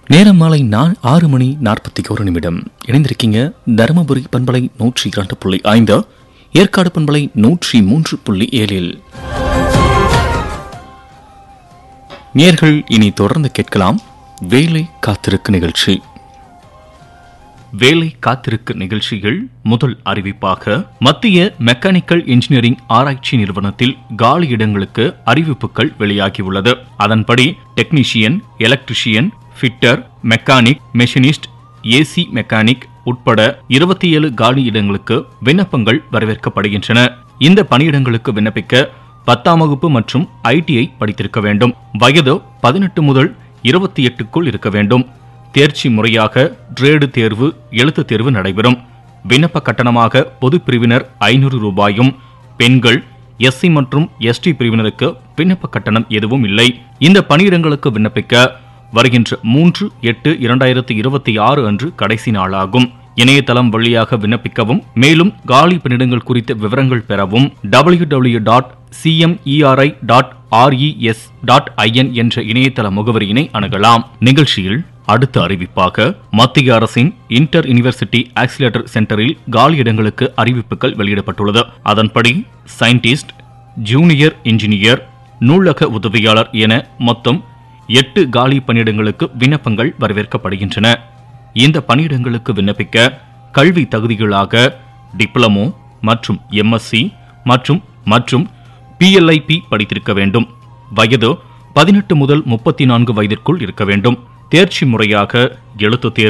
நேரம் மாலை நான் ஆறு மணி நாற்பத்தி ஒரு நிமிடம் இணைந்திருக்கீங்க தருமபுரி பண்பலை நூற்றி இரண்டு புள்ளி ஐந்து ஏற்காடு பண்பலை நூற்றி மூன்று புள்ளி ஏழில் நேர்கள் இனி தொடர்ந்து கேட்கலாம் வேலை காத்திருக்கு நிகழ்ச்சி வேலை காத்திருக்கு நிகழ்ச்சிகள் முதல் அறிவிப்பாக மத்திய மெக்கானிக்கல் இன்ஜினியரிங் ஆராய்ச்சி நிறுவனத்தில் காலி இடங்களுக்கு அறிவிப்புகள் வெளியாகியுள்ளது அதன்படி technician electrician fitter mechanic machinist AC mechanic உட்பட இருபத்தி ஏழு காலி இடங்களுக்கு விண்ணப்பங்கள் வரவேற்கப்படுகின்றன இந்த பணியிடங்களுக்கு விண்ணப்பிக்க பத்தாம் வகுப்பு மற்றும் ஐடிஐ படித்திருக்க வேண்டும் வயது பதினெட்டு முதல் இருபத்தி எட்டுக்குள் இருக்க வேண்டும் தேர்ச்சி முறையாக ட்ரேடு தேர்வு எழுத்துத் தேர்வு நடைபெறும் விண்ணப்ப கட்டணமாக பொது பிரிவினர் ஐநூறு ரூபாயும் பெண்கள் எஸ்சி மற்றும் எஸ்டி பிரிவினருக்கு விண்ணப்ப கட்டணம் எதுவும் இல்லை இந்த பணியிடங்களுக்கு விண்ணப்பிக்க வருகின்ற மூன்று எட்டு இரண்டாயிரத்தி இருபத்தி ஆறு அன்று கடைசி நாளாகும் இணையதளம் வழியாக விண்ணப்பிக்கவும் மேலும் காலி பணியிடங்கள் குறித்த விவரங்கள் பெறவும் W W dot CMERI dot res dot in என்ற இணையதள முகவரியினை அணுகலாம் நிகழ்ச்சியில் அடுத்த அறிவிப்பாக மத்திய அரசின் இன்டர் யூனிவர்சிட்டி ஆக்சிலேட்டர் சென்டரில் காலி இடங்களுக்கு அறிவிப்புகள் வெளியிடப்பட்டுள்ளது அதன்படி சயின்டிஸ்ட் ஜூனியர் இன்ஜினியர் நூலக உதவியாளர் என மொத்தம் எட்டு காலி பணியிடங்களுக்கு விண்ணப்பங்கள் வரவேற்கப்படுகின்றன இந்த பணியிடங்களுக்கு விண்ணப்பிக்க கல்வி தகுதிகளாக டிப்ளமோ மற்றும் எம்எஸ்சி மற்றும் மற்றும் பிஎல்ஐபி படித்திருக்க வேண்டும் வயது பதினெட்டு முதல் முப்பத்தி நான்கு வயதிற்குள் இருக்க வேண்டும் தேர்ச்சி முறையாக எழுத்துத் தேர்வு